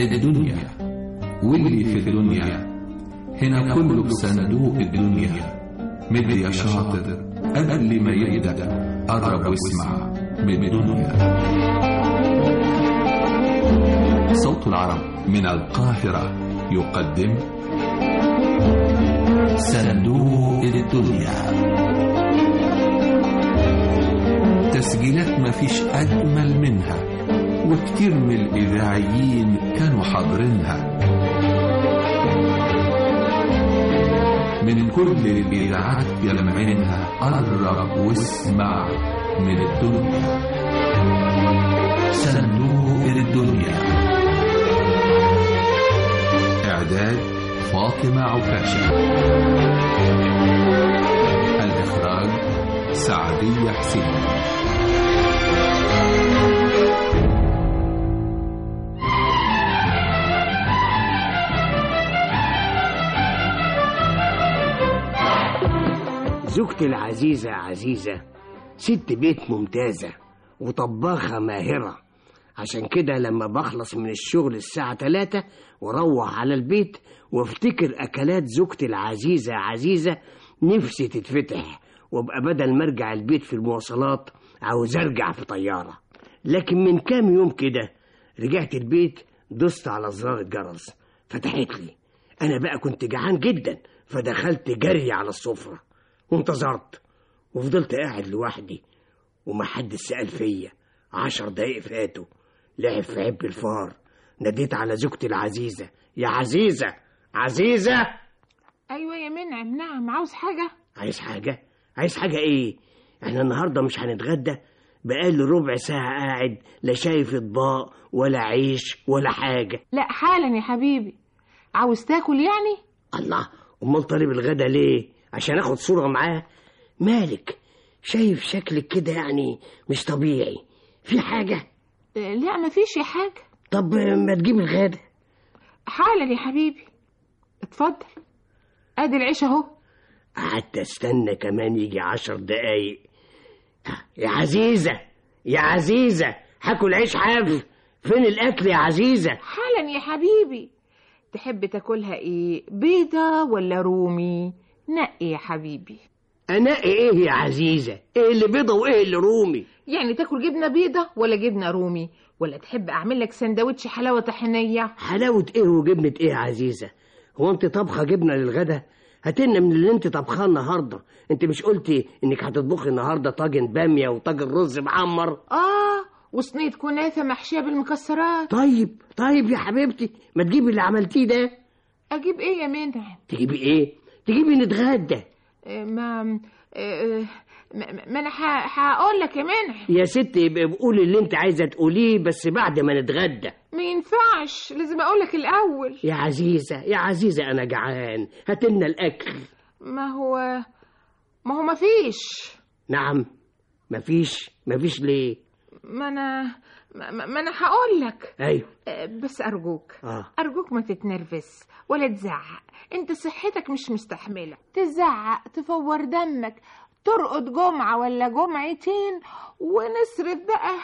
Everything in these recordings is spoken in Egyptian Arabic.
الدنيا واللي في الدنيا هنا كله بصندوق الدنيا مد يا شاطر قبل ما يبدأ قرب واسمع من الدنيا صوت العرب من القاهرة يقدم صندوق الدنيا تسجيلات مفيش أجمل منها وكتير من الإذاعيين كانوا حاضرينها من كل الإذاعات يلمعينها قرب واسمع من الدنيا صندوق الدنيا إعداد فاطمة عكاشة الإخراج سعدية حسين زوجتي العزيزة عزيزة ست بيت ممتازة وطباخة ماهرة عشان كده لما بخلص من الشغل الساعة تلاتة واروح على البيت وافتكر أكلات زوجتي العزيزة عزيزة نفسي تتفتح وابقى بدل ما ارجع البيت في المواصلات عاوز ارجع في طيارة لكن من كام يوم كده رجعت البيت دست على زرار الجرس فتحت لي انا بقى كنت جعان جدا فدخلت جري على السفرة وانتظرت وفضلت قاعد لوحدي ومحدش سأل فيا عشر دقايق فاتوا لعب في عب الفار ناديت على زوجتي العزيزة يا عزيزة عزيزة ايوه يا منعم نعم عاوز حاجه عايز حاجة عايز حاجة ايه احنا النهاردة مش هنتغدى بقالي ربع ساعة قاعد لا شايف اطباق ولا عيش ولا حاجة لا حالا يا حبيبي عاوز تاكل يعني الله امال طالب الغدا ليه عشان اخد صورة معاه مالك شايف شكلك كده يعني مش طبيعي في حاجة آه، لا مفيش يا حاجه طب ما تجيب الغدا حالا يا حبيبي اتفضل ادي العيش اهو قعدت استنى كمان يجي عشر دقايق يا عزيزة يا عزيزة هاكل عيش حاف فين الأكل يا عزيزة حالا يا حبيبي تحب تاكلها ايه بيضة ولا رومي نقي يا حبيبي أنقي إيه يا عزيزة إيه اللي بيضة وإيه اللي رومي يعني تاكل جبنة بيضة ولا جبنة رومي ولا تحب اعمل لك سندوتش حلاوة طحينية حلاوة إيه وجبنة إيه يا عزيزة هو أنت طبخة جبنة للغدا هاتلنا من اللي أنت طبخاه النهاردة أنت مش قلتي إنك هتطبخي النهاردة طاجن بامية وطاجن رز معمر اه وصينية كنافة محشية بالمكسرات طيب طيب يا حبيبتي ما تجيبي اللي عملتيه ده اجيب ايه يا منعم تجيبي إيه تجيبي نتغدى آه، ما آه، ما ما انا ه- هقول لك يا منعم يا ست يبقى بقولي اللي انت عايزه تقوليه بس بعد ما نتغدى ما ينفعش لازم اقول لك الاول يا عزيزه يا عزيزه انا جعان هاتلنا الاكل ما هو ما هو ما فيش نعم مفيش مفيش ليه ما انا ما, ما ما انا هقول لك ايوه آه، بس ارجوك اه ارجوك ما تتنرفز ولا تزعق انت صحتك مش مستحمله تزعق تفور دمك ترقد جمعة ولا جمعتين ونصرف بقى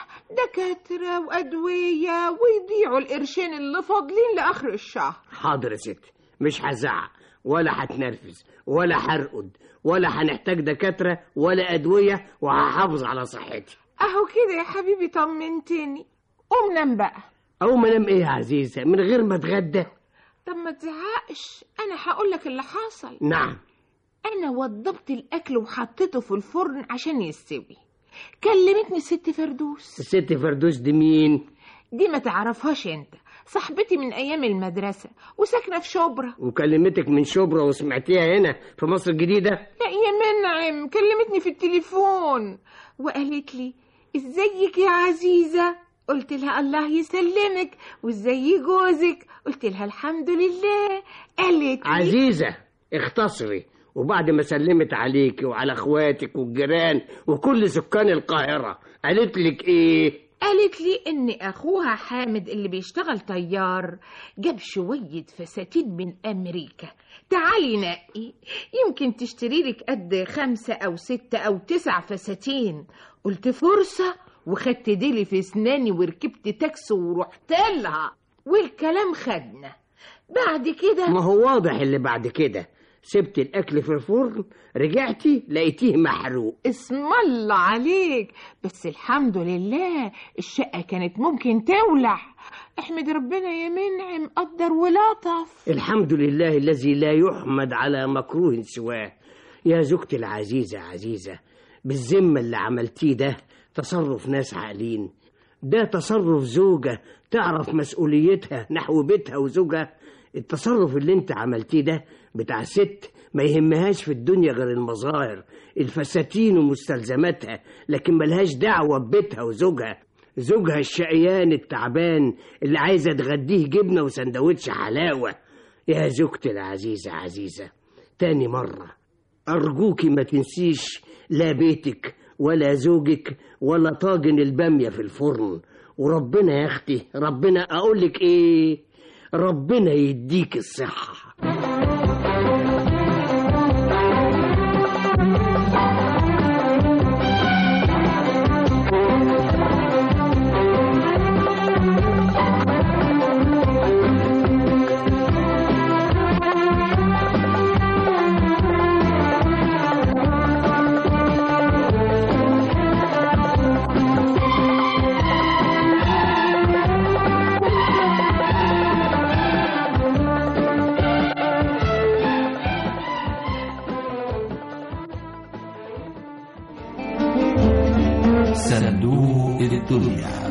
دكاترة وأدوية ويضيعوا القرشين اللي فاضلين لآخر الشهر حاضر يا ست مش هزعق ولا هتنرفز ولا هرقد ولا هنحتاج دكاتره ولا ادويه وهحافظ على صحتي أهو كده يا حبيبي طمنتني قوم نام بقى او ما انام ايه يا عزيزه من غير ما اتغدى طب ما تزعقش أنا هقول لك اللي حصل نعم أنا وضبت الأكل وحطيته في الفرن عشان يستوي كلمتني الست فردوس الست فردوس دي مين دي ما تعرفهاش انت صاحبتي من أيام المدرسة وساكنة في شبرا وكلمتك من شبرا وسمعتيها هنا في مصر الجديده لا يا منعم كلمتني في التليفون وقالت لي ازيك يا عزيزة قلت لها الله يسلمك وازاي جوزك قلت لها الحمد لله قالت لي عزيزة اختصري وبعد ما سلمت عليك وعلى اخواتك والجيران وكل سكان القاهرة قالت لك ايه قالت لي ان اخوها حامد اللي بيشتغل طيار جاب شوية فساتين من امريكا تعالي نقي يمكن تشتري لك قد خمسة او ستة او تسع فساتين قلت فرصة وخدت ديلي في اسناني وركبت تاكسي ورحت لها والكلام خدنا بعد كده ما هو واضح اللي بعد كده سبت الاكل في الفرن رجعتي لقيتيه محروق اسم الله عليك بس الحمد لله الشقة كانت ممكن تولع احمد ربنا يا منعم قدر ولطف الحمد لله الذي لا يحمد على مكروه سواه يا زوجتي العزيزة عزيزة بالذمة اللي عملتيه ده تصرف ناس عاقلين ده تصرف زوجة تعرف مسؤوليتها نحو بيتها وزوجها التصرف اللي انت عملتيه ده بتاع ست ما يهمهاش في الدنيا غير المظاهر الفساتين ومستلزماتها لكن ملهاش دعوة ببيتها وزوجها زوجها الشقيان التعبان اللي عايزة تغديه جبنة وسندوتش حلاوة يا زوجتي العزيزة عزيزة تاني مرة أرجوكي ما تنسيش لا بيتك ولا زوجك ولا طاجن البامية في الفرن وربنا يا أختي ربنا أقولك إيه ربنا يديك الصحة صندوق الدنيا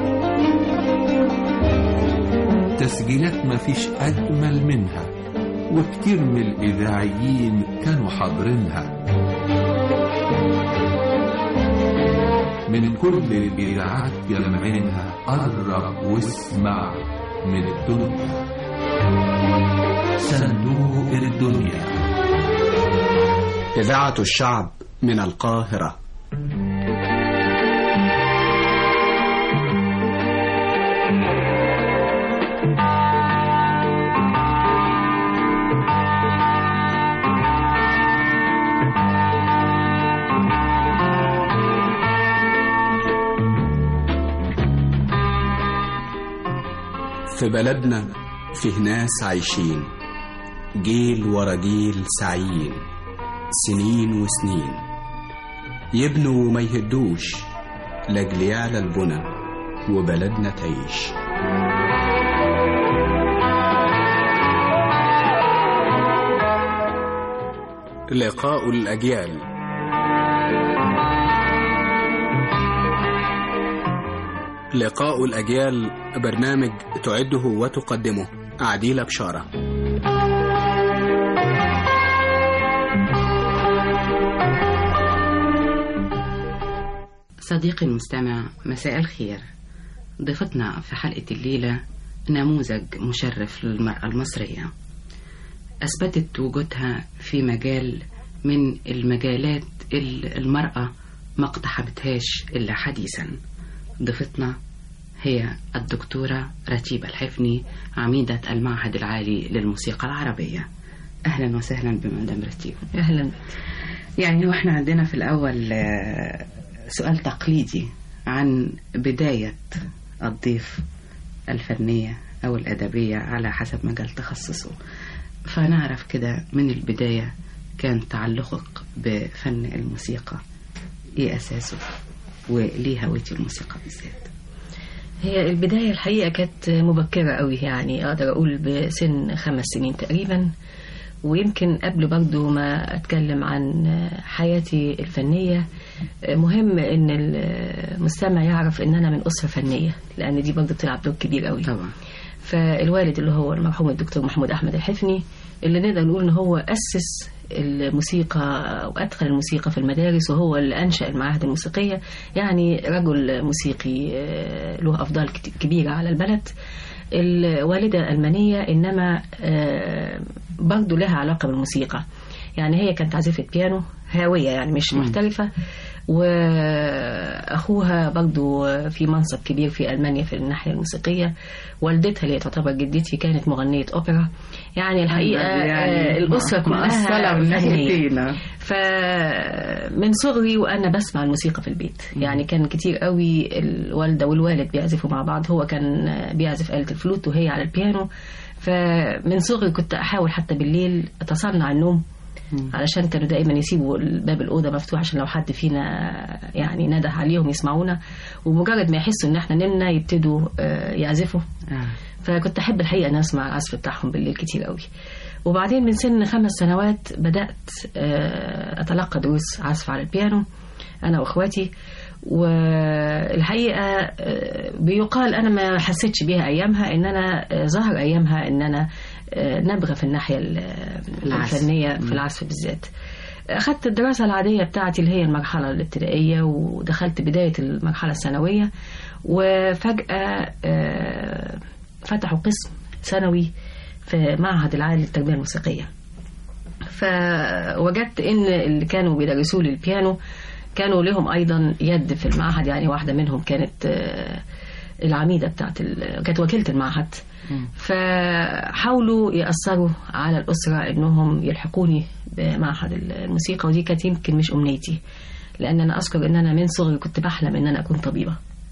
تسجيلات مفيش أجمل منها وكتير من الإذاعيين كانوا حاضرينها من كل الإذاعات جمعينها قرب واسمع من الدنيا صندوق الدنيا إذاعة الشعب من القاهرة في بلدنا فيه ناس عايشين جيل ورا جيل سعيين سنين وسنين يبنوا وما يهدوش لاجل يعلى البنى وبلدنا تعيش لقاء الأجيال لقاء الأجيال برنامج تعده وتقدمه عديلة بشارة صديقي المستمع مساء الخير ضيفتنا في حلقة الليلة نموذج مشرف للمرأة المصرية أثبتت وجودها في مجال من المجالات اللي المرأة ما اقتحمتهاش إلا حديثا ضيفتنا هي الدكتورة رتيبة الحفني عميدة المعهد العالي للموسيقى العربية أهلا وسهلا بمدام رتيبة أهلا يعني واحنا عندنا في الأول آه، سؤال تقليدي عن بداية الضيف الفنية أو الأدبية على حسب مجال تخصصه فنعرف كده من البداية كان تعلقك بفن الموسيقى إيه أساسه وليه هويتي الموسيقى بالذات هي البداية الحقيقة كانت مبكرة قوي يعني أقدر أقول بسن خمس سنين تقريبا ويمكن قبل برضو ما أتكلم عن حياتي الفنية مهم إن المستمع يعرف إن أنا من أسرة فنية لأن دي برضو بتلعب دور كبير قوي طبعا فالوالد اللي هو المرحوم الدكتور محمود أحمد الحفني اللي نقدر نقول إن هو أسس الموسيقى وأدخل الموسيقى في المدارس وهو اللي أنشأ المعاهد الموسيقية يعني رجل موسيقي آه، له أفضال كت- كبيرة على البلد الوالدة ألمانية إنما آه، برضو لها علاقة بالموسيقى يعني هي كانت عازفة بيانو هاوية يعني مش محترفة واخوها برضو في منصب كبير في المانيا في الناحيه الموسيقيه والدتها اللي تعتبر جدتي كانت مغنيه اوبرا يعني الحقيقه يعني آه، الاسره كلها مؤصلة من فنية. ناحيتين فمن صغري وانا بسمع الموسيقى في البيت يعني كان كتير قوي الوالده والوالد بيعزفوا مع بعض هو كان بيعزف آلة الفلوت وهي على البيانو فمن صغري كنت احاول حتى بالليل اتصنع النوم علشان كانوا دائما يسيبوا باب الاوضه مفتوح عشان لو حد فينا يعني نده عليهم يسمعونا ومجرد ما يحسوا ان احنا نمنا يبتدوا آه، يعزفوا آه. فكنت احب الحقيقه ان اسمع العزف بتاعهم بالليل كتير قوي وبعدين من سن خمس سنوات بدات آه، اتلقى دروس عزف على البيانو انا واخواتي والحقيقه آه، بيقال انا ما حسيتش بيها ايامها ان انا آه، ظهر ايامها ان انا آه، نابغه في الناحيه ال- العزف. الفنيه في العزف بالذات أخذت الدراسة العادية بتاعتي اللي هي المرحلة الابتدائية ودخلت بداية المرحلة الثانوية وفجأة آه، فتحوا قسم ثانوي في معهد العالي للتربية الموسيقية فوجدت ان اللي كانوا بيدرسوا لي البيانو كانوا لهم ايضا يد في المعهد يعني واحده منهم كانت آه، العميده بتاعت ال- كانت وكيله المعهد فحاولوا ياثروا على الاسره انهم يلحقوني بمعهد الموسيقى ودي كانت يمكن مش امنيتي لان انا اذكر ان انا من صغري كنت بحلم ان انا اكون طبيبه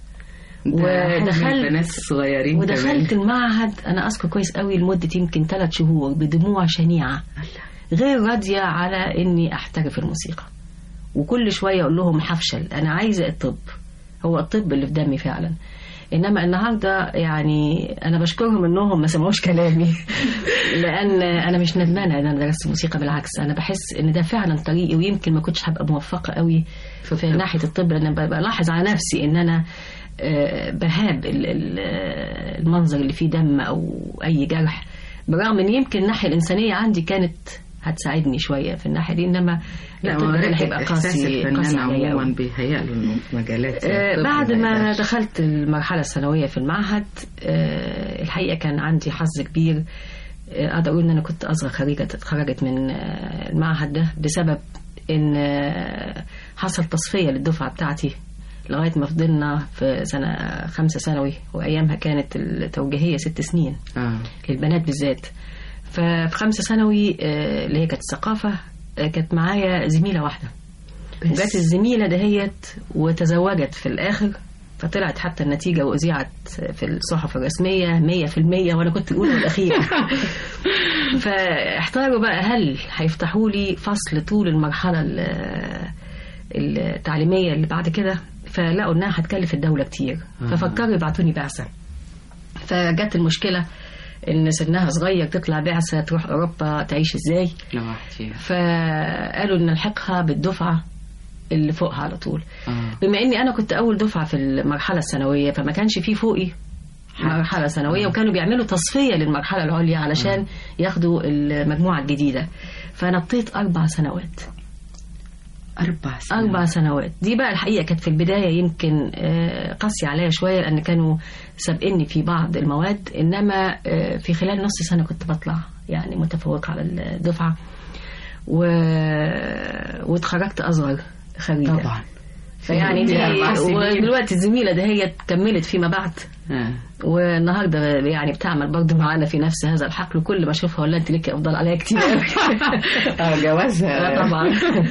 ودخلت ودخلت- البنات الصغيرين ودخلت كمان. المعهد انا اذكر كويس قوي لمده يمكن ثلاث شهور بدموع شنيعه غير راضيه على اني احترف الموسيقى وكل شويه اقول لهم هفشل انا عايزه الطب هو الطب اللي في دمي فعلا انما النهارده يعني انا بشكرهم انهم ما سمعوش كلامي لان انا مش ندمانه ان انا درست موسيقى بالعكس انا بحس ان ده فعلا طريقي ويمكن ما كنتش هبقى موفقه قوي في ناحيه الطب لان ب- بلاحظ على نفسي ان انا آه، بهاب ال- ال- آه، المنظر اللي فيه دم او اي جرح برغم ان يمكن الناحيه الانسانيه عندي كانت هتساعدني شويه في الناحيه دي انما لا الطب هو كان هيبقى احساس قاسي قاسي الفنان عليا أوي. عموما بيهيأ له انه في مجالات آه، الطب بعد ما يقدرش. دخلت المرحلة الثانوية في المعهد آه، الحقيقة كان عندي حظ كبير آه، أقدر أقول إن أنا كنت أصغر خريجة اتخرجت من آه، المعهد ده بسبب إن آه، حصل تصفية للدفعة بتاعتي لغاية ما فضلنا في سنة خمسة ثانوي وأيامها كانت التوجيهية ست سنين اه للبنات بالذات ففي خمسة ثانوي آه، اللي هي كانت الثقافة آه، كانت معايا زميلة واحدة وجت الزميلة دهيت وتزوجت في الآخر فطلعت حتى النتيجة وأذيعت في الصحف الرسمية مية في المية وأنا كنت الأولى والأخيرة فاحتاروا بقى هل هيفتحوا لي فصل طول المرحلة ال- التعليمية اللي بعد كده فلقوا إنها هتكلف الدولة كتير ففكروا يبعتوني بعثة فجت المشكلة إن سنها صغير تطلع بعثة تروح أوروبا تعيش إزاي لوحدي فقالوا ان نلحقها بالدفعه اللي فوقها على طول اه بما اني انا كنت اول دفعه في المرحله الثانويه فما كانش في فوقي مرحله ثانويه وكانوا بيعملوا تصفيه للمرحله العليا علشان ياخدوا المجموعه الجديده فنطيت اربع سنوات اربع سنين اربع سنوات دي بقى الحقيقه كانت في البدايه يمكن آه، قاسيه عليا شويه لان كانوا سابقني في بعض المواد انما آه، في خلال نص سنه كنت بطلع يعني متفوقه على الدفعه و... واتخرجت اصغر خريجه طبعا فيعني دي دي أربع سنين. ودلوقتي الزميله ده هي كملت فيما بعد آه. والنهارده يعني بتعمل برضه معانا في نفس هذا الحقل وكل ما اشوفها ولا انت ليكي افضل عليا كتير قوي اه جوازها آه، طبعا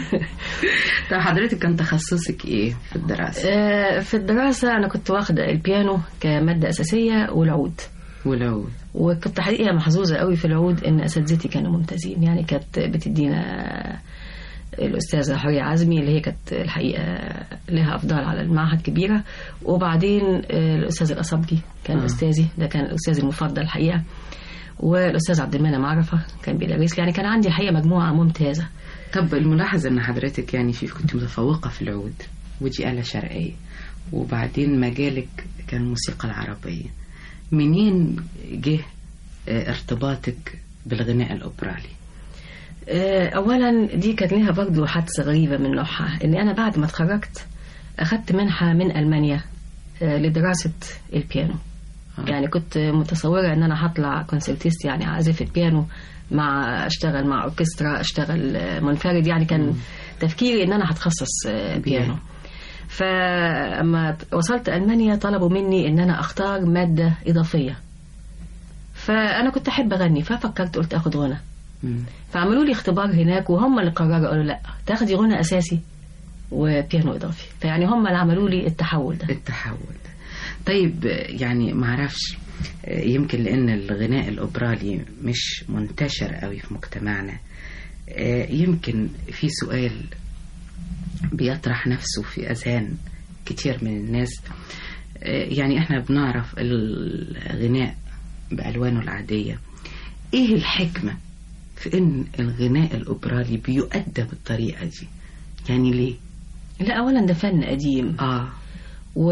طب حضرتك كان تخصصك ايه في الدراسة؟ آه، في الدراسة أنا كنت واخدة البيانو كمادة أساسية والعود ولو وكنت حقيقة محظوظة قوي في العود إن أساتذتي كانوا ممتازين يعني كانت بتدينا الأستاذة حورية عزمي اللي هي كانت الحقيقة لها أفضال على المعهد كبيرة وبعدين آه، الأستاذ الأصبجي كان آه. أستاذي ده كان الأستاذ المفضل الحقيقة والأستاذ عبد المنعم عرفة كان بيدرس لي يعني كان عندي الحقيقة مجموعة ممتازة طب الملاحظ ان حضرتك يعني في كنت متفوقة في العود ودي آلة شرقية وبعدين مجالك كان الموسيقى العربية منين جه آه، ارتباطك بالغناء الأوبرالي؟ آه، اولا دي كانت لها برضه حادثه غريبه من نوعها ان انا بعد ما اتخرجت اخدت منحه من المانيا آه، لدراسه البيانو آه. يعني كنت متصوره ان انا هطلع كونسرتيست يعني عازفه بيانو مع اشتغل مع اوركسترا اشتغل آه، منفرد يعني كان تفكيري ان انا هتخصص آه، بيانو فلما وصلت ألمانيا طلبوا مني إن أنا أختار مادة إضافية فأنا كنت أحب أغني ففكرت قلت أخد غنى مم. فعملوا لي اختبار هناك وهم اللي قرروا قالوا لا تاخدي غنى أساسي وبيانو إضافي فيعني هم اللي عملوا لي التحول ده التحول ده طيب يعني معرفش يمكن لأن الغناء الأوبرالي مش منتشر قوي في مجتمعنا آه، يمكن في سؤال بيطرح نفسه في أذهان كتير من الناس آه، يعني احنا بنعرف الغناء بألوانه العادية ايه الحكمة في ان الغناء الأوبرالي بيؤدى بالطريقة دي يعني ليه لا أولا ده فن قديم اه و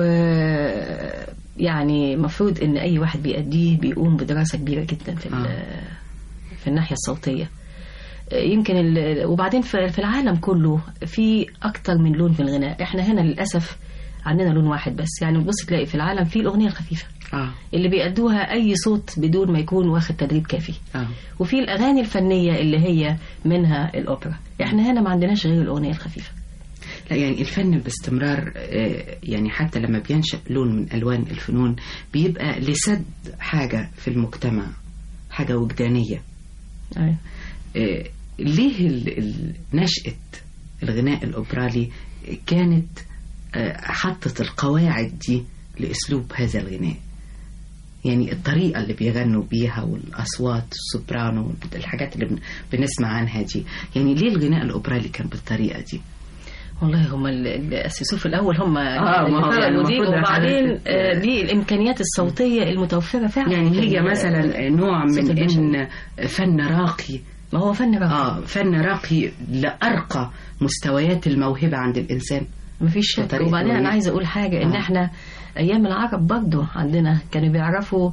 يعني مفروض ان اي واحد بيأديه بيقوم بدراسة كبيرة جدا في ال- في الناحية الصوتية يمكن ال... وبعدين في في العالم كله في اكتر من لون في الغناء احنا هنا للاسف عندنا لون واحد بس يعني بص تلاقي في العالم في الاغنيه الخفيفه اه اللي بيأدوها اي صوت بدون ما يكون واخد تدريب كافي اه وفي الاغاني الفنيه اللي هي منها الاوبرا احنا هنا ما عندناش غير الاغنيه الخفيفه لا يعني الفن باستمرار آه، يعني حتى لما بينشأ لون من ألوان الفنون بيبقى لسد حاجة في المجتمع حاجة وجدانية أيوة. آه، ليه ال- ال- نشأة الغناء الأوبرالي كانت آه، حطت القواعد دي لأسلوب هذا الغناء يعني الطريقة اللي بيغنوا بيها والأصوات السوبرانو الحاجات اللي بن- بنسمع عنها دي يعني ليه الغناء الأوبرالي كان بالطريقة دي والله هم اللي اللي أسسوه في الأول هم آه، ما هو اللي يعني فرقوا دي المفروض وبعدين حضرتك- آه، دي الإمكانيات الصوتية المتوفرة فعلا يعني في هي ال- مثلا نوع صوت من البشر. ان فن راقي ما هو فن راقي اه فن راقي لارقى مستويات الموهبه عند الانسان مفيش شك بطريقة وبعدين معينة. انا عايزه اقول حاجه ان آه. احنا ايام العرب برضو عندنا كانوا بيعرفوا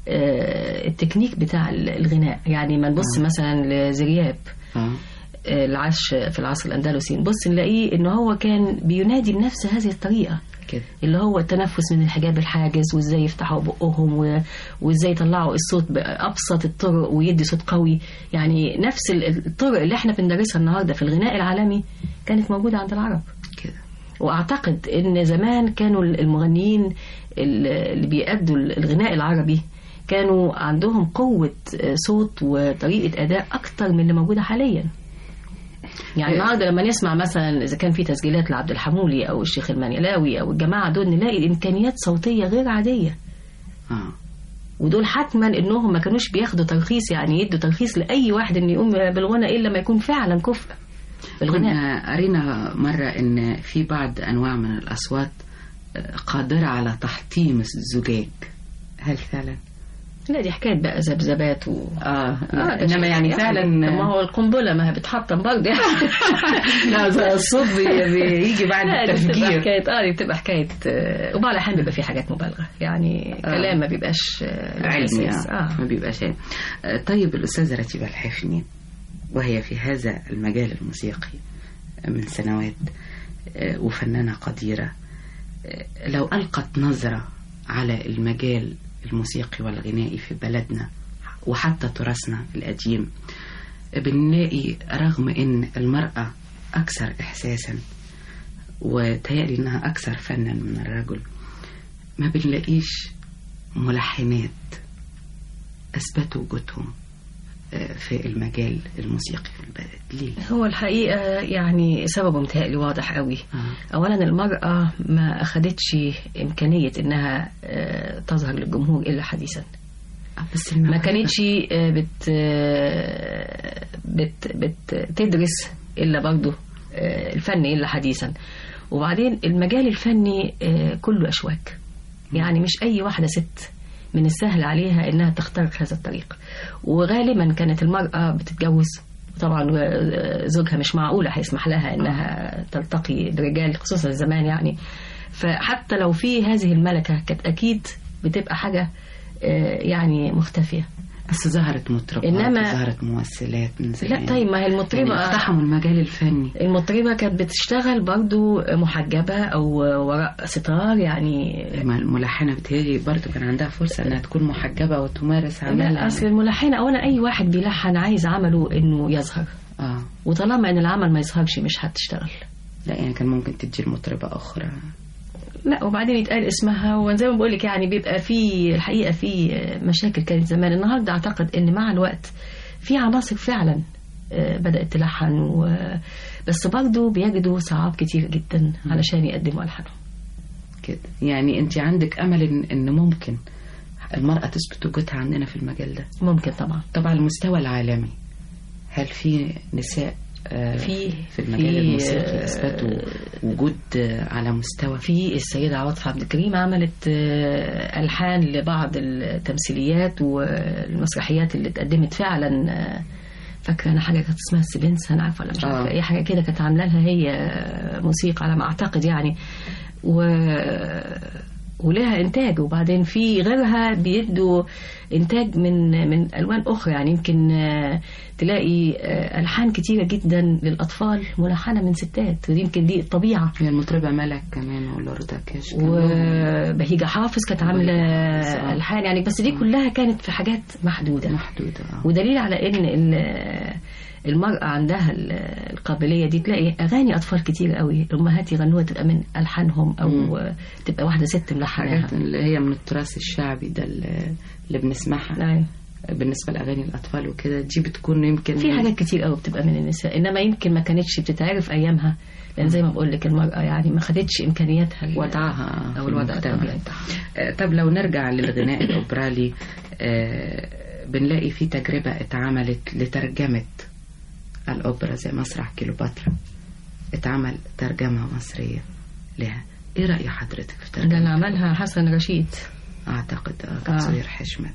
آه، التكنيك بتاع ال- الغناء يعني ما نبص مثلا لزرياب اه آه، العش في العصر الاندلسي نبص نلاقيه ان هو كان بينادي بنفس هذه الطريقه كده اللي هو التنفس من الحجاب الحاجز وازاي يفتحوا بقهم و... وازاي يطلعوا الصوت بابسط الطرق ويدي صوت قوي يعني نفس ال- الطرق اللي احنا بندرسها النهارده في الغناء العالمي كانت موجوده عند العرب كده واعتقد ان زمان كانوا المغنيين اللي بيأدوا الغناء العربي كانوا عندهم قوة صوت وطريقة أداء أكتر من اللي موجودة حاليا يعني النهارده لما نسمع مثلا إذا كان في تسجيلات لعبد الحمولي أو الشيخ المنيلاوي أو الجماعة دول نلاقي إمكانيات صوتية غير عادية اه ودول حتما انهم ما كانوش بياخدوا ترخيص يعني يدوا ترخيص لاي واحد انه يقوم بالغنى الا ما يكون فعلا كفء بالغناء كنا قرينا مرة إن في بعض أنواع من الأصوات آه، قادرة على تحطيم الزجاج هل فعلا؟ لا دي حكايه بقى ذبذبات و اه, ده إنما يعني شيء فعلا طب ما هو القنبله ما هي بتحطم برضه يعني لا ده الصوت بي- بيجي بعد لا دي بتبقى التفجير حكايه اه دي بتبقى حكايه آه، وبعض الاحيان بيبقى في حاجات مبالغه يعني كلام ما بيبقاش آه، له علمي أساس. آه. ما بيبقاش علم آه، طيب الأستاذة رتيبة الحفني وهي في هذا المجال الموسيقي من سنوات آه، وفنانة قديرة آه، لو ألقت نظرة على المجال الموسيقي والغنائي في بلدنا وحتى تراثنا القديم آه، بنلاقي رغم أن المرأة أكثر إحساسا وتهيألي أنها أكثر فنا من الرجل ما بنلاقيش ملحنات أثبتوا وجودهم آه، في المجال الموسيقي في البلد ليه؟ هو الحقيقه يعني سببه متهيألي واضح قوي آه. اولا المراه ما اخدتش امكانيه انها آه، تظهر للجمهور الا حديثا آه، بس ما الموهبة- كانتش آه، بت آه، بت بتدرس الا برضه آه، الفن الا حديثا وبعدين المجال الفني آه، كله اشواك يعني مش اي واحده ست من السهل عليها انها تخترق هذا الطريق وغالبا كانت المراه بتتجوز طبعا آه، زوجها مش معقوله هيسمح لها انها تلتقي برجال خصوصا زمان يعني فحتى لو في هذه الملكه كانت اكيد بتبقى حاجه آه، يعني مختفيه بس ظهرت مطربات إنما- ظهرت ممثلات من زمان لا طيب ما هي يعني المطربه اقتحموا المجال الفني المطربه كانت بتشتغل برضو محجبه او وراء ستار يعني ما الملحنة بتهيألي برضو كان عندها فرصة إنها تكون محجبة وتمارس عملها لا اصل الملحنه اولا اي واحد بيلحن عايز عمله انه يظهر اه وطالما ان العمل ما يظهرش مش هتشتغل لا يعني كان ممكن تدي المطربة أخرى لا وبعدين يتقال اسمها وزي ما بقول لك يعني بيبقى في الحقيقه في مشاكل كانت زمان النهارده اعتقد ان مع الوقت في عناصر فعلا آه، بدات تلحن و... بس برضه بيجدوا صعاب كتير جدا علشان يقدموا الحانهم كده يعني أنت عندك أمل إن, إن ممكن المرأة تثبت وجودها عندنا في المجال ده ممكن طبعا طبعا على المستوى العالمي هل في نساء آه، في- في المجال في، الموسيقي آه، اثبتوا وجود آه، على مستوى في السيدة عواطف عبد الكريم عملت آه، ألحان لبعض التمثيليات والمسرحيات اللي اتقدمت فعلا آه، فاكرة أنا حاجة كانت اسمها سيبنس أنا عارفة ولا مش عارفة آه. أي حاجة كده كانت عاملة لها هي آه، موسيقى على ما أعتقد يعني و ولها انتاج وبعدين في غيرها بيدوا انتاج من من الوان اخرى يعني يمكن آه، تلاقي آه، الحان كتيره جدا للاطفال ملحنه من ستات يمكن دي الطبيعه هي المطربة ملك كمان ولوردا كاش كان لهم- وبهيجة حافظ كانت عاملة وبهيجة حافظ، آه. ألحان يعني بس دي كلها كانت في حاجات محدودة محدودة آه. ودليل على إن ال- المرأة عندها ال- القابلية دي تلاقي أغاني أطفال كتير قوي الأمهات يغنوها تبقى من ألحانهم أو مم. تبقى واحدة ست ملحناها حاجات اللي هي من التراث الشعبي ده اللي اللي بنسمعها أيوة. بالنسبة لأغاني الأطفال وكده دي بتكون يمكن في حاجات كتير قوي بتبقى من النساء إنما يمكن ما كانتش بتتعرف أيامها لأن زي ما بقول لك المرأة يعني ما خدتش إمكانياتها ال- وضعها أو في الوضع المجتمع. الطبيعي بتاعها آه، طب لو نرجع للغناء الأوبرالي آه، بنلاقي في تجربة اتعملت لترجمة الأوبرا زي مسرح كيلوباترا اتعمل ترجمة مصرية لها ايه رأي حضرتك في ده اللي ترجمة عملها حسن رشيد اعتقد اه آه. كان سوير حشمت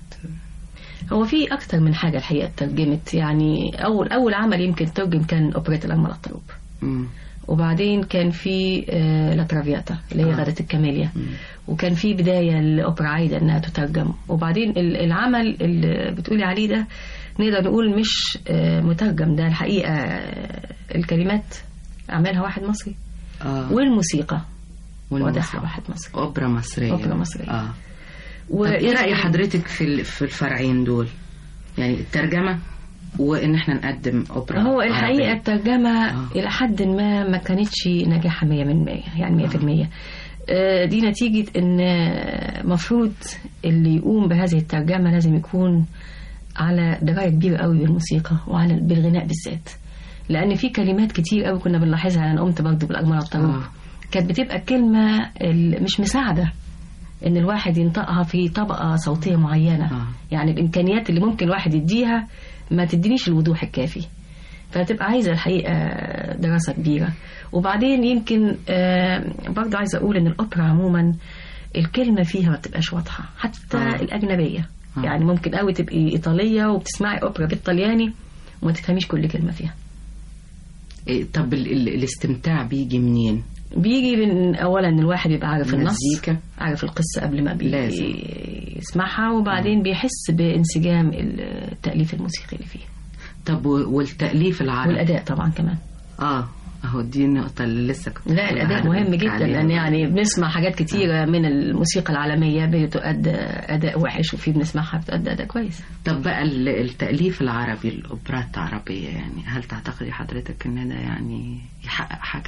هو في اكتر من حاجه الحقيقه ترجمت يعني اول اول عمل يمكن ترجم كان اوبريت الامل الطروب مم. وبعدين كان في آه، لا ترافياتا اللي هي آه. غادة الكاميليا مم. وكان في بداية الأوبرا عايدة إنها تترجم وبعدين ال- العمل اللي بتقولي عليه ده نقدر نقول مش آه، مترجم ده الحقيقة آه، الكلمات عملها واحد مصري اه والموسيقى والموسيقى. وضعها واحد مصري أوبرا مصرية أوبرا مصرية. اه و... طب ايه رأي حضرتك في ال- في الفرعين دول يعني الترجمة وان احنا نقدم اوبرا هو الحقيقة عربية. الترجمة آه. إلى حد ما ما كانتش ناجحة مية من مية يعني مية في المية آه، دي نتيجة إن آه، مفروض اللي يقوم بهذه الترجمة لازم يكون على دراية كبيرة قوي بالموسيقى وعلى بالغناء بالذات لأن في كلمات كتير قوي كنا بنلاحظها أنا قمت برضه بالأجمال الطروب آه. كانت بتبقى الكلمة ال- مش مساعدة إن الواحد ينطقها في طبقة صوتية معينة آه. يعني الإمكانيات اللي ممكن الواحد يديها ما تدينيش الوضوح الكافي فتبقى عايزة الحقيقة دراسة كبيرة وبعدين يمكن آه، برضه عايزة أقول إن الأوبرا عموما الكلمة فيها ما بتبقاش واضحة حتى آه. الأجنبية آه. يعني ممكن قوي تبقي إيطالية وبتسمعي أوبرا بالطلياني وما تفهميش كل كلمة فيها إيه طب ال- ال- الاستمتاع بيجي منين بيجي من أولا إن الواحد يبقى عارف النص مزيكا. عارف القصة قبل ما لازم. بيسمعها وبعدين بيحس بانسجام التأليف الموسيقي اللي فيه طب و- والتأليف العربي والأداء طبعا كمان اه اهو دي النقطة اللي لسه كنت لا هقول الأداء عليها. مهم جدا عليها. لأن يعني بنسمع حاجات كتيرة من الموسيقى العالمية بتؤدى أداء وحش وفي بنسمعها بتؤدى أداء كويس طب بقى ال- التأليف العربي الأوبرات عربية يعني هل تعتقدي حضرتك إن ده يعني يحقق حاجة؟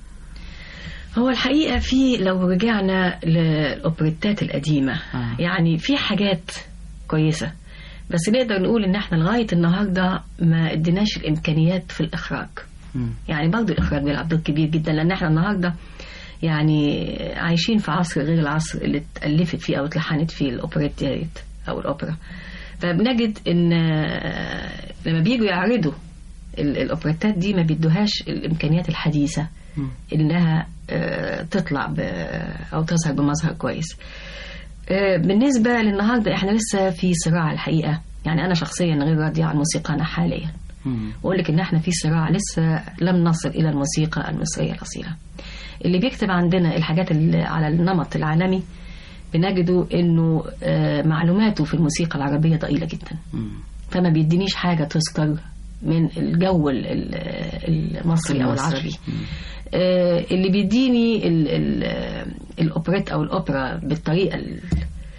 هو الحقيقة في لو رجعنا للأوبريتات القديمة آه. يعني في حاجات كويسة بس نقدر نقول إن احنا لغاية النهاردة ما اديناش الإمكانيات في الإخراج مم. يعني برضه الإخراج بيلعب دور كبير جدا لأن احنا النهاردة يعني عايشين في عصر غير العصر اللي اتألفت فيه أو اتلحنت فيه الأوبريت ديت أو الأوبرا فبنجد إن آه، لما بيجوا يعرضوا ال- الأوبريتات دي ما بيدوهاش الإمكانيات الحديثة مم. إنها آه، تطلع ب أو تظهر بمظهر كويس آه، بالنسبة للنهاردة احنا لسه في صراع الحقيقة يعني أنا شخصيا غير راضية عن موسيقانا حاليا مم. واقول لك ان احنا في صراع لسه لم نصل الى الموسيقى المصريه الاصيله اللي بيكتب عندنا الحاجات اللي على النمط العالمي بنجده انه آه، معلوماته في الموسيقى العربيه ضئيله جدا مم. فما بيدينيش حاجه تذكر من الجو ال- ال- المصري او المصري. العربي آه، اللي بيديني ال- ال- آه، الاوبريت او الاوبرا بالطريقه ال-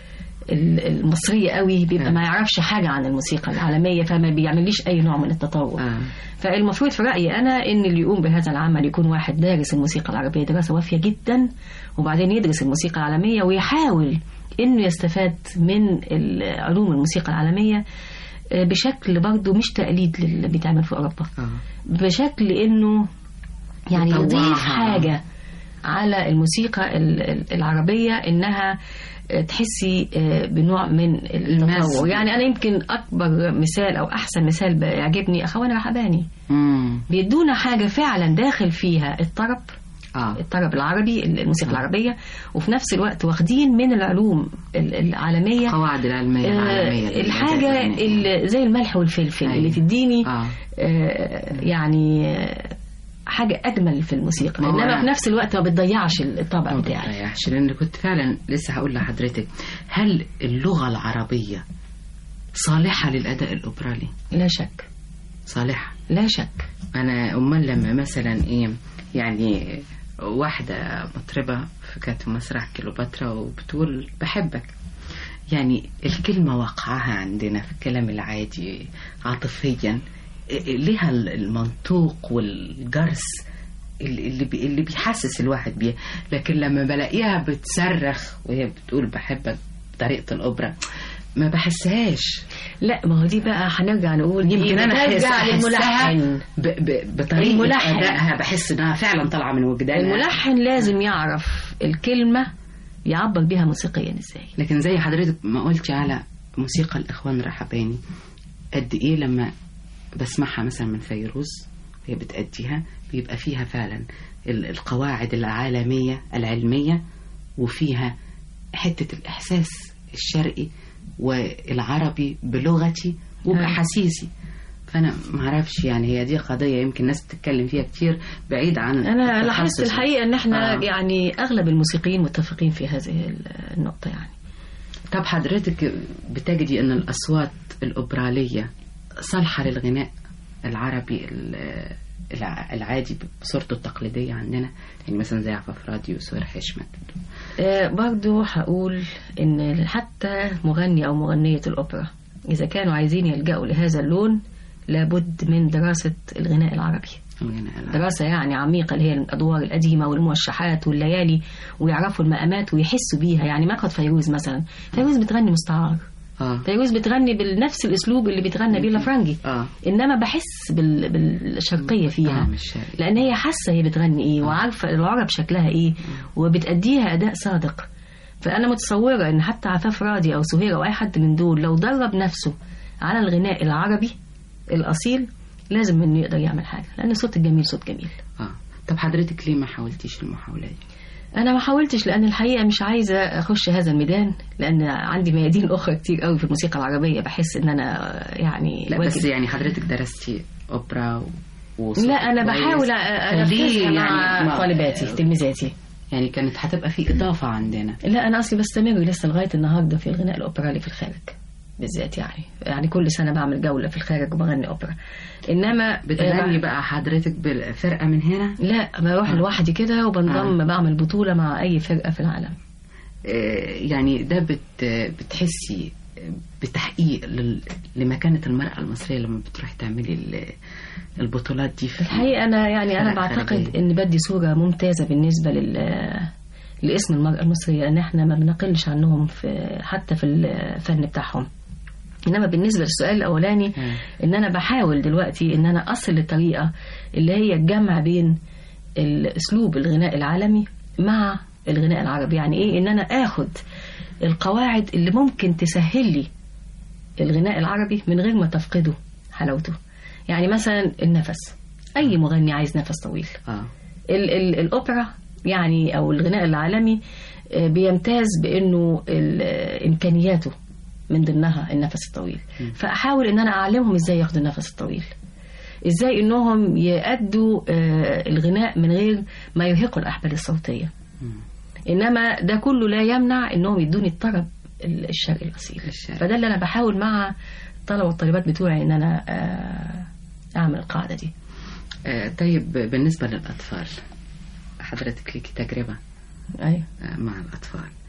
ال- المصرية قوي بيبقى آه. ما يعرفش حاجة عن الموسيقى العالمية فما بيعمليش أي نوع من التطور آه. فالمفروض في رأيي أنا إن اللي يقوم بهذا العمل يكون واحد دارس الموسيقى العربية دراسة وافية جدا وبعدين يدرس الموسيقى العالمية ويحاول إنه يستفاد من ال- علوم الموسيقى العالمية آه، بشكل برضه مش تقليد للي بيتعمل في أوروبا آه. بشكل إنه يعني يطوعها. يضيف حاجة على الموسيقى ال- ال- العربية إنها آه، تحسي آه، بنوع من المزج. التطور يعني أنا يمكن أكبر مثال أو أحسن مثال بيعجبني أخوانا رحباني مم. بيدونا حاجة فعلا داخل فيها الطرب اه الطرب العربي الموسيقى العربية وفي نفس الوقت واخدين من العلوم ال- العالمية القواعد العلمية العالمية آه، الحاجة اللي زي الملح والفلفل أيوة. اللي تديني اه آه، يعني آه، حاجة أجمل في الموسيقى ما هو إنما أنا- في نفس الوقت ما بتضيعش الطابع ما بتاعي بتريحش لان كنت فعلا لسه هقول لحضرتك هل اللغة العربية صالحة للأداء الأوبرالي لا شك صالحة لا شك أنا أمال لما مثلا إيه يعني واحدة مطربة في كانت في مسرح كيلوباترا وبتقول بحبك يعني الكلمة وقعها عندنا في الكلام العادي عاطفيا لها المنطوق والجرس اللي اللي بي- اللي بيحسس الواحد بيه لكن لما بلاقيها بتصرخ وهي بتقول بحبك بطريقة الأوبرا ما بحسهاش لا ما هو دي بقى هنرجع نقول دي يمكن انا احس بترجع أحسها للملحن ب- ب- بطريقه الملحن. ادائها بحس انها فعلا طالعه من وجدانها الملحن لازم يعرف الكلمة يعبر بيها موسيقيا ازاي لكن زي حضرتك ما قلتي على موسيقى الاخوان الرحباني قد ايه لما بسمعها مثلا من فيروز وهي بتأديها بيبقى فيها فعلا ال- القواعد العالمية العلمية وفيها حتة الإحساس الشرقي والعربي بلغتي وبأحاسيسي فأنا معرفش يعني هي دي قضية يمكن الناس بتتكلم فيها كتير بعيد عن انا التخصص. لاحظت الحقيقة ان احنا آه. يعني اغلب الموسيقيين متفقين في هذه النقطة يعني طب حضرتك بتجدي ان الاصوات الاوبراليه صالحه للغناء العربي ال- الع- العادي بصورته التقليديه عندنا يعني مثلا زي عفاف راديو وسهير حشمت آه، برضو هقول ان حتى مغني او مغنية الاوبرا اذا كانوا عايزين يلجأوا لهذا اللون لابد من دراسة الغناء العربي الغناء العربي. دراسة يعني عميقة اللي هي الأدوار القديمة والموشحات والليالي ويعرفوا المقامات ويحسوا بيها يعني مقعد فيروز مثلا فيروز بتغني مستعار اه فيروز بتغني بنفس الأسلوب اللي بتغنى بيه الأفرنجي اه إنما بحس بال... بالشرقية فيها آه، مش شرقي. لأن هي حاسة هي بتغني إيه وعارفة العرب شكلها إيه وبتأديها أداء صادق فأنا متصورة إن حتى عفاف راضي أو سهير أو أي حد من دول لو درب نفسه على الغناء العربي الأصيل لازم إنه يقدر يعمل حاجة لأن الصوت الجميل صوت جميل اه طب حضرتك ليه ما حاولتيش المحاولة دي؟ انا ما حاولتش لان الحقيقه مش عايزه اخش هذا الميدان لان عندي ميادين اخرى كتير قوي في الموسيقى العربيه بحس ان انا يعني لا واجب. بس يعني حضرتك درستي اوبرا و... وصوتك لا انا كويس. بحاول فليه انفذها مع يعني ما- طالباتي تلميذاتي يعني كانت هتبقى في اضافه عندنا لا انا اصلي بستمر لسه لغايه النهارده في الغناء الاوبرالي في الخارج بالذات يعني يعني كل سنه بعمل جوله في الخارج وبغني اوبرا انما بتغني آه، بقى حضرتك بالفرقه من هنا لا بروح لوحدي كده وبنضم بعمل بطوله مع اي فرقه في العالم آه، يعني ده بت بتحسي بتحقيق لل- لمكانة المرأة المصرية لما بتروح تعملي ال- البطولات دي في الحقيقه انا يعني انا فرق بعتقد خارجية. ان بدي صوره ممتازه بالنسبه لل لاسم المراه المصريه ان احنا ما بنقلش عنهم في حتى في الفن بتاعهم انما بالنسبه للسؤال الاولاني مم. ان انا بحاول دلوقتي ان انا اصل لطريقه اللي هي الجمع بين الاسلوب الغناء العالمي مع الغناء العربي يعني ايه ان انا اخد القواعد اللي ممكن تسهل لي الغناء العربي من غير ما تفقده حلاوته يعني مثلا النفس اي مغني عايز نفس طويل اه ال ال الأوبرا يعني أو الغناء العالمي آه، بيمتاز بأنه ال- آه، إمكانياته من ضمنها النفس الطويل فأحاول أن أنا أعلمهم إزاي ياخدوا النفس الطويل إزاي أنهم يأدوا آه، الغناء من غير ما يرهقوا الأحبال الصوتية إنما ده كله لا يمنع أنهم يدوني الطرب ال- الشرقي الأصيل الشرقي. فده اللي أنا بحاول مع الطلبة والطالبات بتوعي أن أنا آه، أعمل القاعدة دي آه، طيب بالنسبة للأطفال حضرتك ليكي تجربة أيوه آه، مع الأطفال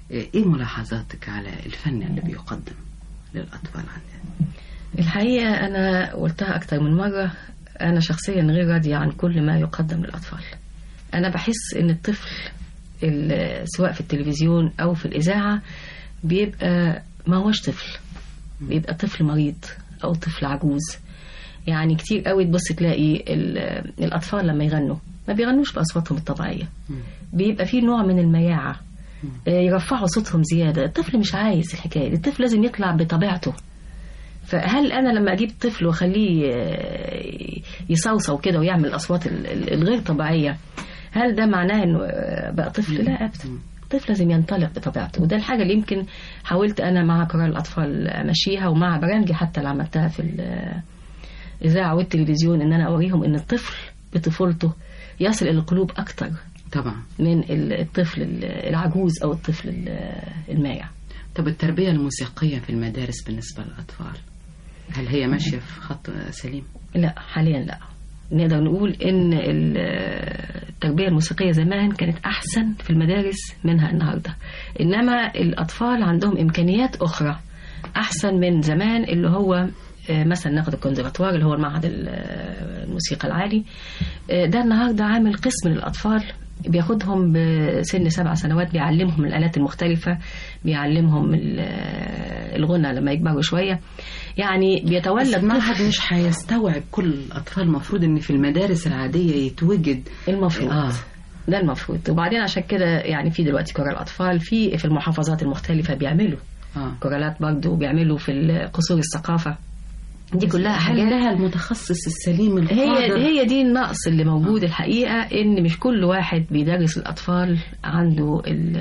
إيه ملاحظاتك على الفن اللي بيقدم للأطفال عندنا الحقيقة أنا قلتها أكتر من مرة أنا شخصيا غير راضية عن كل ما يقدم للأطفال أنا بحس إن الطفل ال- سواء في التلفزيون أو في الإذاعة بيبقى ما هوش طفل بيبقى طفل مريض أو طفل عجوز يعني كتير قوي تبص تلاقي ال- الأطفال لما يغنوا ما بيغنوش بأصواتهم الطبيعية بيبقى فيه نوع من المياعة آه، يرفعوا صوتهم زيادة الطفل مش عايز الحكاية دي الطفل لازم يطلع بطبيعته فهل انا لما اجيب طفل واخليه آه، يصوصو كده ويعمل الاصوات ال- ال- الغير طبيعيه هل ده معناه انه آه، بقى طفل لا ابدا الطفل لازم ينطلق بطبيعته وده الحاجه اللي يمكن حاولت انا مع قرار الاطفال امشيها ومع برامجي حتى اللي عملتها في الاذاعه والتلفزيون ان انا اوريهم ان الطفل بطفولته يصل الى القلوب اكتر طبعا من ال- الطفل ال- العجوز او الطفل ال- المايع طب التربية الموسيقية في المدارس بالنسبة للأطفال هل هي ماشية في خط سليم؟ لا حاليا لا نقدر نقول ان ال- التربيه الموسيقيه زمان كانت احسن في المدارس منها النهارده انما الاطفال عندهم امكانيات اخرى احسن من زمان اللي هو آه، مثلا ناخد الكونسرفتوار اللي هو المعهد ال- آه، الموسيقى العالي آه، ده النهارده عامل قسم للاطفال بياخدهم بسن سبع سنوات بيعلمهم الآلات المختلفة بيعلمهم ال- آه، الغنى لما يكبروا شوية يعني بس بيتولد المعهد مش هيستوعب كل الأطفال المفروض إن في المدارس العادية يتوجد المفروض آه. ده المفروض وبعدين عشان كده يعني في دلوقتي كورال الاطفال في في المحافظات المختلفه بيعملوا آه. كورالات برضه بيعملوا في قصور الثقافه دي كلها هل حاجات لها المتخصص السليم هي القادر هي دي النقص اللي موجود الحقيقه ان مش كل واحد بيدرس الاطفال عنده ال-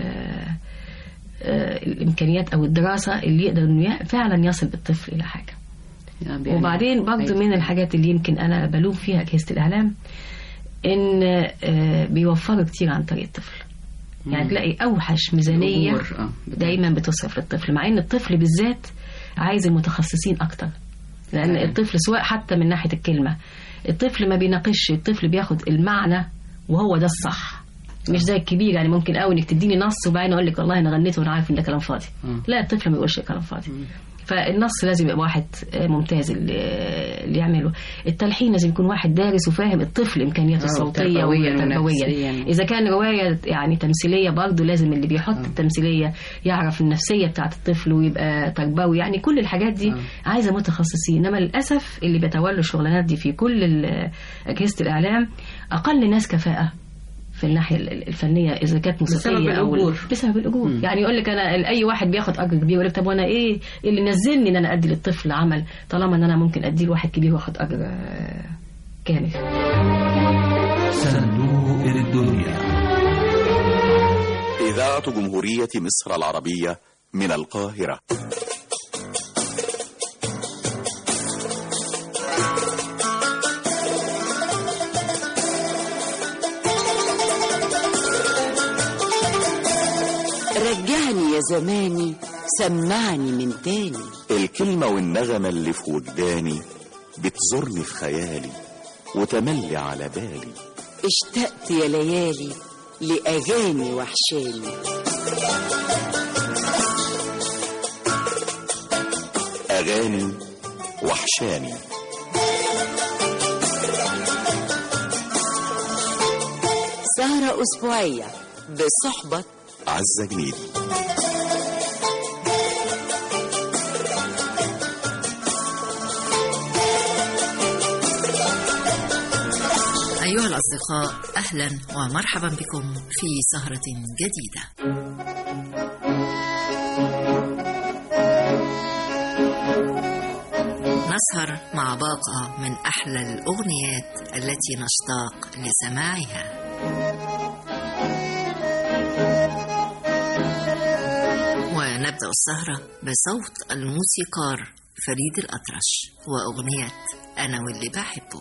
آه، الامكانيات او الدراسه اللي يقدر انه ي- فعلا يصل بالطفل الى حاجه يعني وبعدين برضو أيوة. من الحاجات اللي يمكن انا بلوم فيها اجهزه الاعلام ان آه، بيوفروا كتير عن طريق الطفل يعني مم. تلاقي اوحش ميزانيه الأمور، آه، بتاعت- دايما بتصرف للطفل مع ان الطفل بالذات عايز المتخصصين اكتر لان فعلا. الطفل سواء حتى من ناحيه الكلمه الطفل ما بيناقش الطفل بياخد المعنى وهو ده الصح مش زي الكبير يعني ممكن قوي انك تديني نص وبعدين اقول لك والله انا غنيت وانا عارف ان ده كلام فاضي مم. لا الطفل ما بيقولش كلام فاضي فالنص لازم يبقى واحد آه، ممتاز اللي اللي يعمله التلحين لازم يكون واحد دارس وفاهم الطفل امكانياته آه، الصوتيه وتربوياً وتربويا ونفسياً. اذا كان روايه يعني تمثيليه برضه لازم اللي بيحط التمثيليه يعرف النفسيه بتاعت الطفل ويبقى تربوي يعني كل الحاجات دي آه. عايزه متخصصين انما للاسف اللي بيتولوا الشغلانات دي في كل ال- اجهزه الاعلام اقل ناس كفاءه في الناحيه ال- الفنيه اذا كانت موسيقيه بسبب او الأجور. بسبب الاجور مم. يعني يقول لك انا اي واحد بياخد اجر كبير يقول لك طب وانا ايه اللي نزلني ان انا ادي للطفل عمل طالما ان انا ممكن ادي لواحد كبير واخد اجر آه، كامل صندوق الدنيا إذاعة جمهورية مصر العربية من القاهرة رجعني يا زماني سمعني من تاني الكلمة والنغمة اللي في وجداني بتزورني في خيالي وتملي على بالي اشتقت يا ليالي لأغاني وحشاني أغاني وحشاني سهرة أسبوعية بصحبة عزة جنيدي أيها الأصدقاء أهلا ومرحبا بكم في سهرة جديدة نسهر مع باقة من أحلى الأغنيات التي نشتاق لسماعها ونبدأ السهرة بصوت الموسيقار فريد الأطرش وأغنية أنا واللي بحبه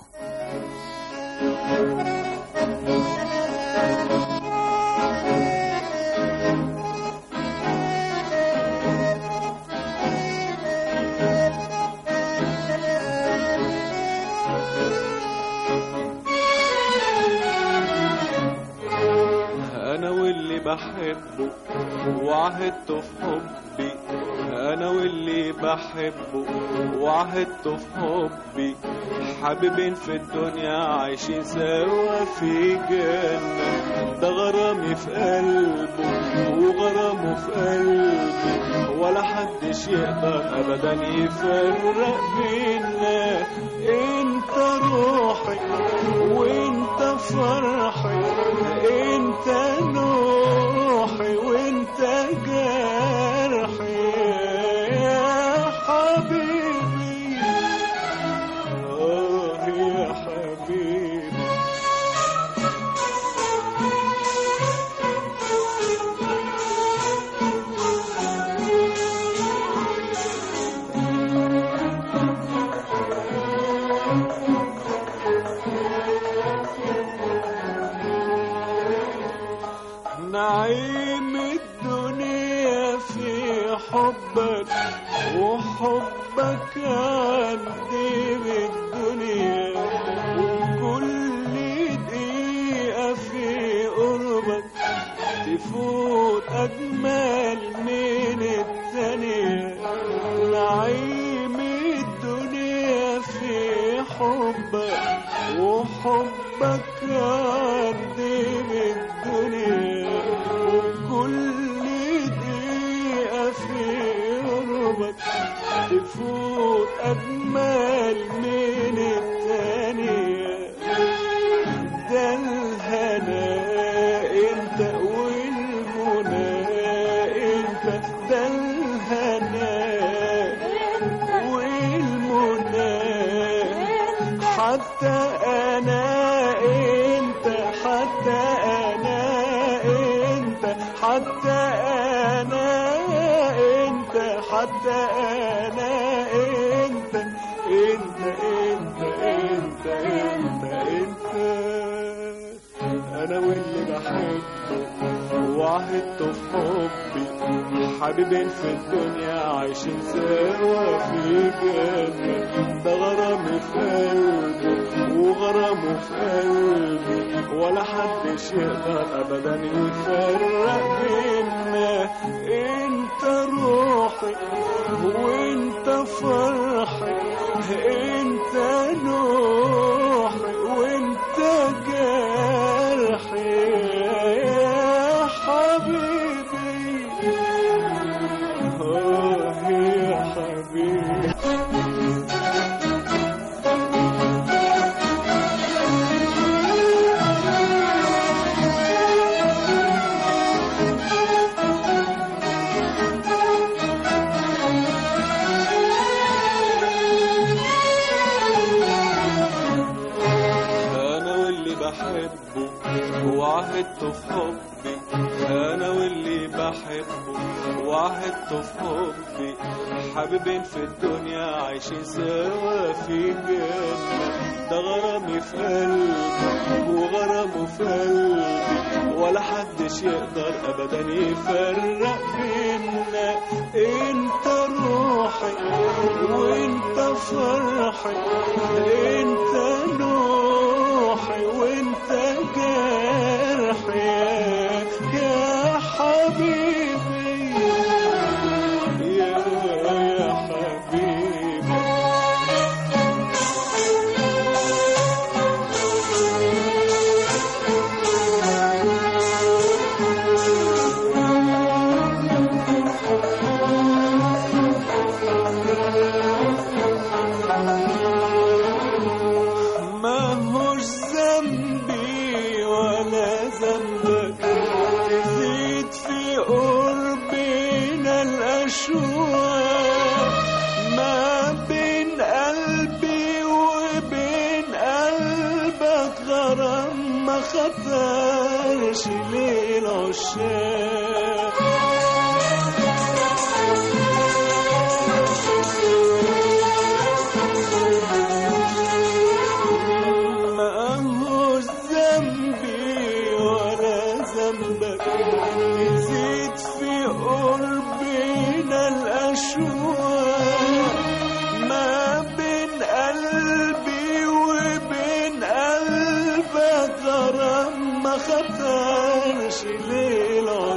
انا واللي بحبه وعهدته في حبي انا واللي بحبه وعهدته في حبي حبيبين في الدنيا عايشين سوا في جنة ده غرامي في قلبه وغرامه في قلبي ولا حدش يقدر ابدا يفرق بينا انت روحي وانت فرحي انت نوحي وانت جرحي يا حبيبي اه يا حبيبي نعيم الدنيا في حبك وحبك عندي بالدنيا وكل دقيقة في قربك تفوت أجمل من الثانية نعيم الدنيا في حبك وحبك عندي بالدنيا وكل دقيقة في قربك تفوت أجمل من الثانية ده الهنا انت والمنى انت ده الهنا والمنى حتى انا انت حتى انا انت حتى انا انت حتى انا انت انت انت انت انت انت انا واللي بحبه وعهدته في حبي حبيبين في الدنيا عايشين سوا في جنة ده غرامي في قلبي وغرامه في قلبي ولا حدش يقدر ابدا يفرق بينا انت روحي وانت فرحي انت نوحي وانت جرحي يا حبيبي اه يا حبيبي انا واللي بحبه وعهدته في حبي انا واللي بحبه وعهدته في حبي حبيبين في الدنيا عايشين سوا في جنة ده غرامي في قلبي وغرامه في قلبي ولا حدش يقدر ابدا يفرق بينا انت روحي وانت فرحي انت نوحي وانت جرحي يا حبيبي يا يا حبيبي ما هوش ذنبي ولا ذنبك تزيد في قربنا الأشواق ما بين قلبي وبين قلبك غرام ما خطرش للعشاق ما هوش ذنبي ولا ذنبك تزيد في قربنا الأشواق ما بين قلبي وبين قلبك غرام ما خطرش ليل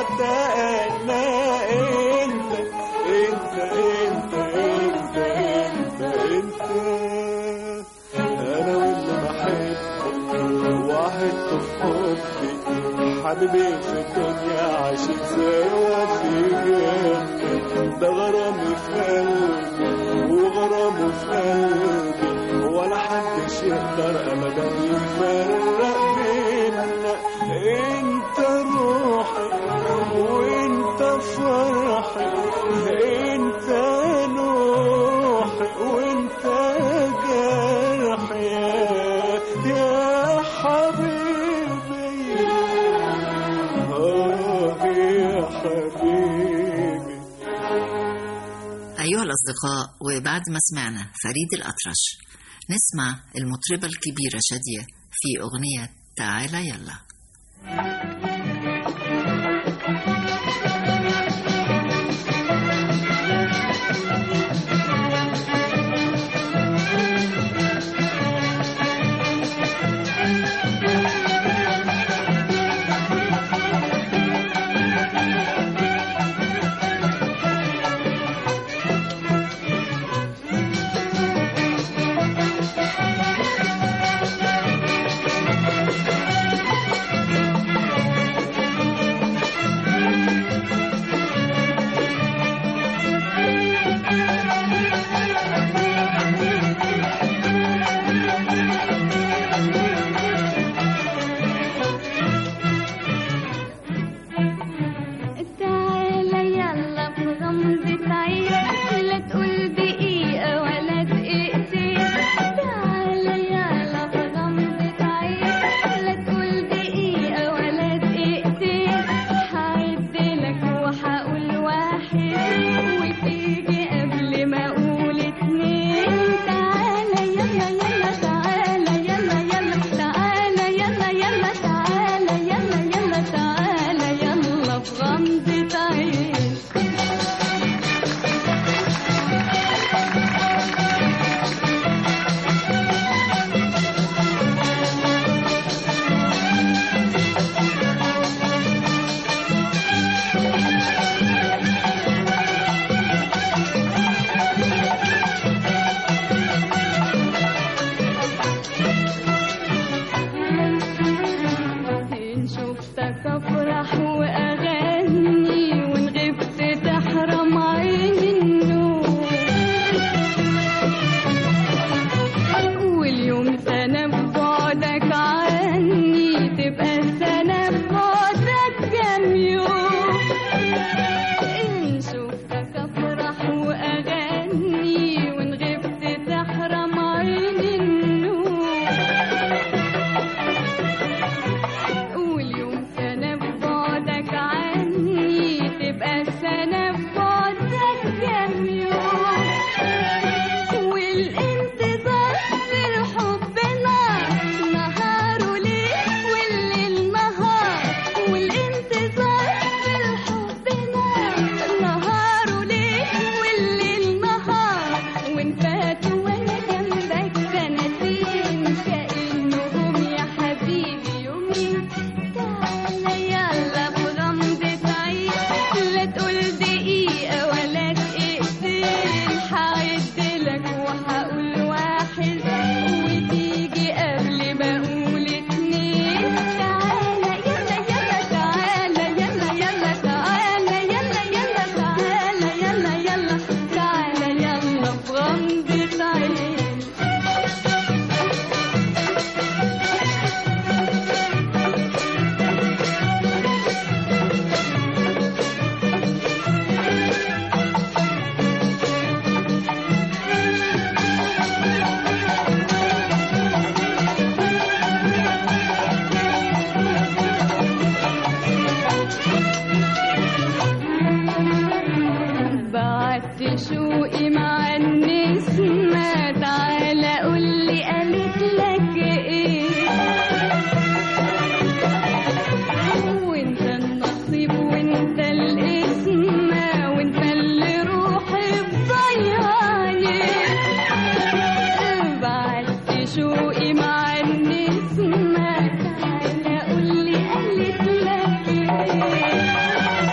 حتى انا انت انت انت انت انت انت انا واللي بحبك وعدت في حبي حبيبي في الدنيا عايشين سوا في جنة ده غرامي في قلبي وغرامه في قلبي ولا حدش يقدر ابدا يفرق بينا انت روحي وانت فرحي انت نوحي وانت جرحي يا- يا حبيبي آه يا حبيبي أيها الأصدقاء وبعد ما سمعنا فريد الأطرش نسمع المطربة الكبيرة شادية في أغنية تعالى يلا تعالى يلا في غمضة عين لا تقول دقيقة ولا دقيقتين تعالى يلا في غمضة عين لا تقول دقيقة ولا دقيقتين هعدلك وهقول واحد وتيجي قبل ما أقول اتنين تعالى يلا يلا تعالى يلا يلا تعالى يلا يلا تعالى يلا يلا تعالى يلا في غمضة عين إن شفتك أفرح وأغني وإن غبت تحرم عيني النور واليوم سنة ببعدك عني تبقى السنة ببعدك كام يوم إن شفتك أفرح وأغني وإن غبت تحرم عيني النور واليوم سنة ببعدك عني تبقى السنة ببعدك كام يوم والانتظار في حبنا نهار وليل والليل نهار والانتظار في حبنا نهار وليل والليل نهار وان فات وانا جنبك سنتين كأنهم يا حبيبي يومين تعالى يلا بغمضة عين لا تقول دقيقة ولا دقيقتين هعدلك وهقول واحد وتيجي قبل ما أقول اتنين تعالى يلا يلا تعالى يلا يلا تعالى يلا يلا تعالى يلا يلا تعالى يلا بغمضة عين بعت شوقي مع النسمة تعالى قولي قالت لك ايه وانت النصيب وانت الاسمة وانت اللي روحي بضيعني بعت شوقي مع النسمة تعالى قولي قالت لك ايه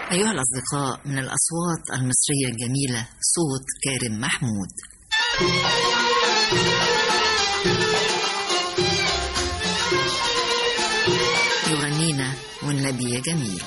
أيها الأصدقاء من الأصوات المصرية الجميلة صوت كارم محمود يغنينا والنبي يا جميل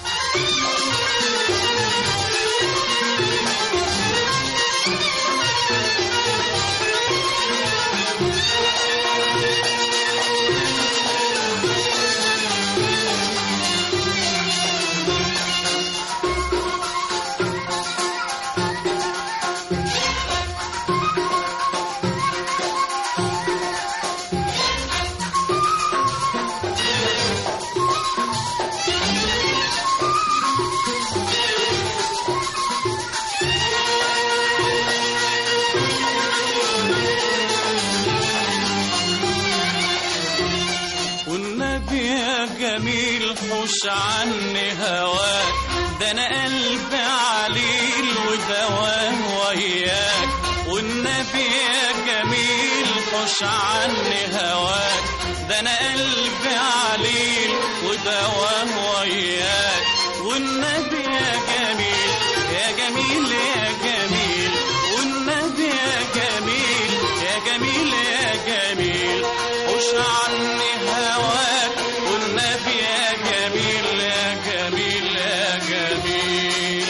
والنبي يا جميل حوش عني هواك ده انا قلبي عليل ودواه وياك والنبي يا جميل حوش عني هواك ده انا قلبي عليل ودواه وياك والنبي يا جميل يا جميل يا جميل والنبي يا جميل يا جميل يا جميل حوش عني هواك والنبي يا جميل يا جميل يا جميل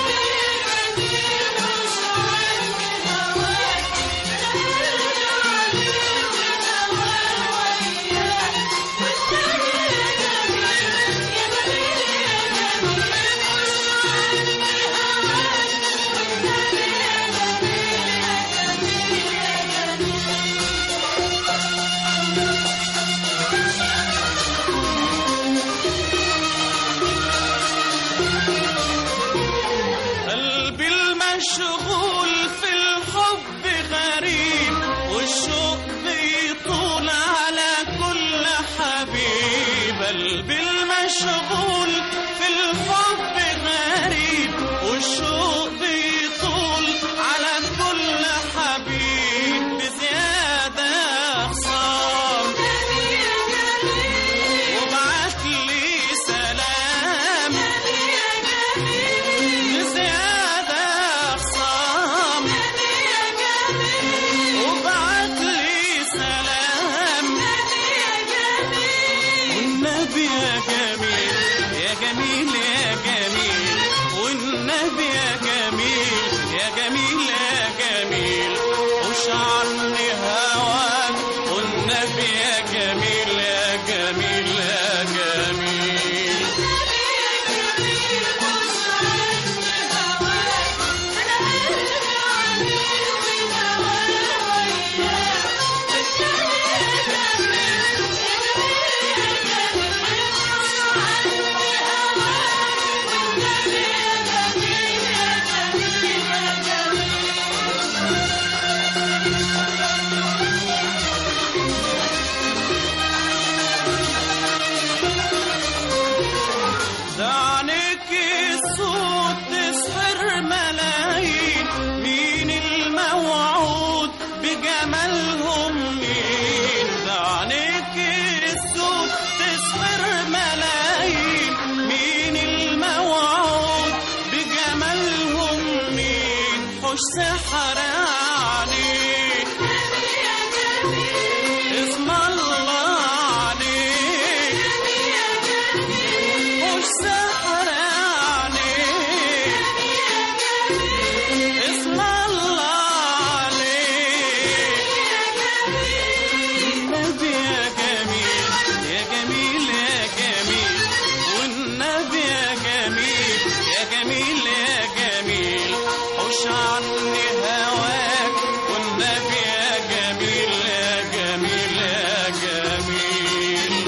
قلبي المشغول في الحب غريب والشوق بيطول على كل حبيب قلبي المشغول في الحب غريب والشوق بيطول على كل حبيب بزيادة خصام وبعت لي سلام بزيادة خصام وبعت لي سلام والنبي يا جميل يا جميل يا جميل والنبي يا جميل يا جميل يا جميل وش عني هواك والنبي يا جميل يا جميل يا جميل ده عنيك الصوت تسحر ملايين مين الموعود بجمالهم مين ده عنيك الصوت تسحر ملايين مين الموعود بجمالهم مين حوش سحر عليك اسم الله عليك مش سحر عليك اسم الله عليك النبي يا جميل يا جميل يا جميل والنبي يا جميل يا جميل يا جميل حوش عني هواك والنبي يا جميل يا جميل يا جميل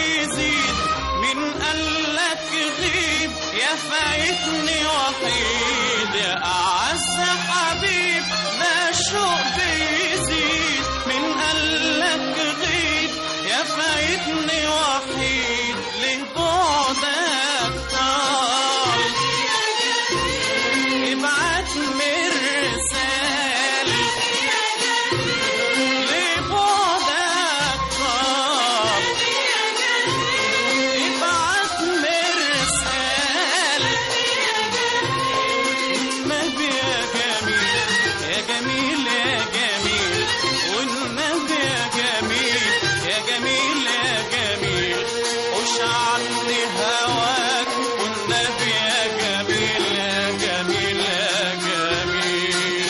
بيزيد من قالك غيب يا فايتني وحيد يا أعز حبيب ده شوق بيزيد من قالك غيب يا فايتني وحيد ليه بعدك طال ابعت مرسال ليه بعدك طال ابعت مرسال النبي يا جميل يا جميل يا جميل والنبي يا جميل يا جميل يا جميل خش عني هواك والنبي يا جميل يا جميل يا جميل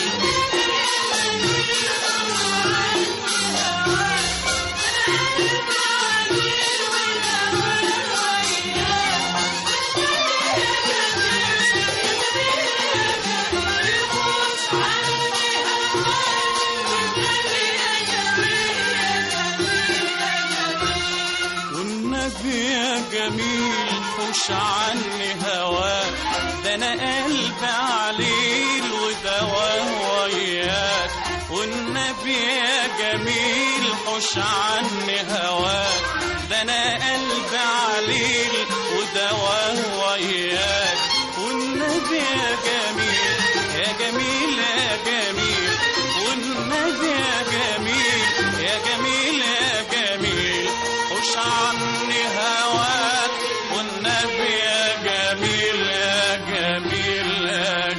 والنبي يا جميل حوش عني هواك ده انا قلبي عليل ودواه وياك والنبي يا جميل حوش عني هواك ده انا قلبي عليل ودواه وياك والنبي يا جميل يا جميل يا جميل والنبي يا جميل يا جميل يا جميل خش عني هواك والنبي يا جميل يا جميل يا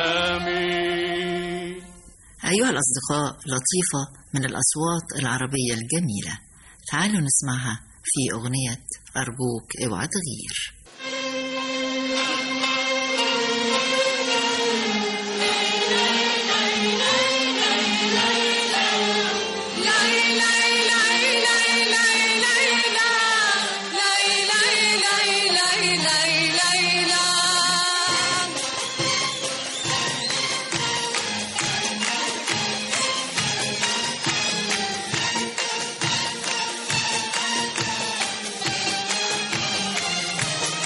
جميل أيها الأصدقاء لطيفة من الأصوات العربية الجميلة تعالوا نسمعها في أغنية أرجوك اوعى تغير لا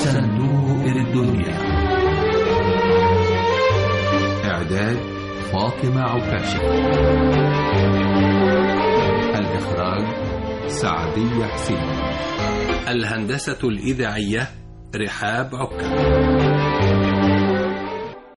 صندوق الدنيا إعداد فاطمة عكاشة الإخراج سعدية حسين الهندسة الإذاعية رحاب عكا